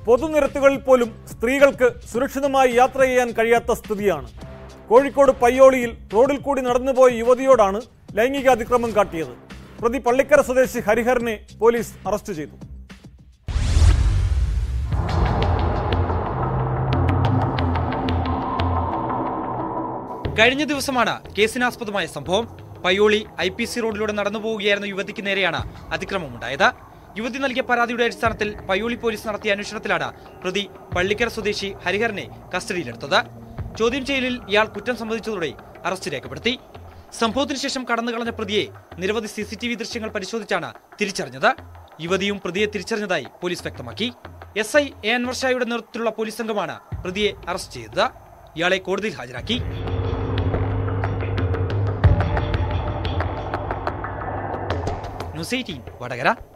പൊതുനിരത്തുകളിൽ പോലും സ്ത്രീകൾക്ക് സുരക്ഷിതമായി യാത്ര ചെയ്യാൻ കഴിയാത്ത സ്ഥിതിയാണ് കോഴിക്കോട് പയ്യോളിയിൽ റോഡിൽ കൂടി നടന്നുപോയ യുവതിയോടാണ് ലൈംഗിക അതിക്രമം കാട്ടിയത് പ്രതി പള്ളിക്കര സ്വദേശി ഹരിഹരനെ പോലീസ് അറസ്റ്റ് ചെയ്തു കഴിഞ്ഞ ദിവസമാണ് കേസിനാസ്പദമായ സംഭവം പയ്യോളി ഐ പി സി റോഡിലൂടെ നടന്നു പോവുകയായിരുന്ന യുവതിക്ക് നേരെയാണ് അതിക്രമമുണ്ടായത് യുവതി നൽകിയ പരാതിയുടെ അടിസ്ഥാനത്തിൽ പയ്യോളി പോലീസ് നടത്തിയ അന്വേഷണത്തിലാണ് പ്രതി പള്ളിക്കര സ്വദേശി ഹരിഹരനെ കസ്റ്റഡിയിലെടുത്തത് ചോദ്യം ചെയ്യലിൽ ഇയാൾ കുറ്റം സമ്മതിച്ചതോടെ അറസ്റ്റ് രേഖപ്പെടുത്തി സംഭവത്തിന് ശേഷം കടന്നുകളഞ്ഞ പ്രതിയെ നിരവധി സി സി ടി വി ദൃശ്യങ്ങൾ പരിശോധിച്ചാണ് തിരിച്ചറിഞ്ഞത് യുവതിയും പ്രതിയെ തിരിച്ചറിഞ്ഞതായി പോലീസ് വ്യക്തമാക്കി എസ് ഐ എ അൻവർ ഷായുടെ നേതൃത്വത്തിലുള്ള പോലീസ് സംഘമാണ് പ്രതിയെ അറസ്റ്റ് ചെയ്തത് ഇയാളെ കോടതിയിൽ ഹാജരാക്കി ന്യൂസ് എയ്റ്റീൻ വടകര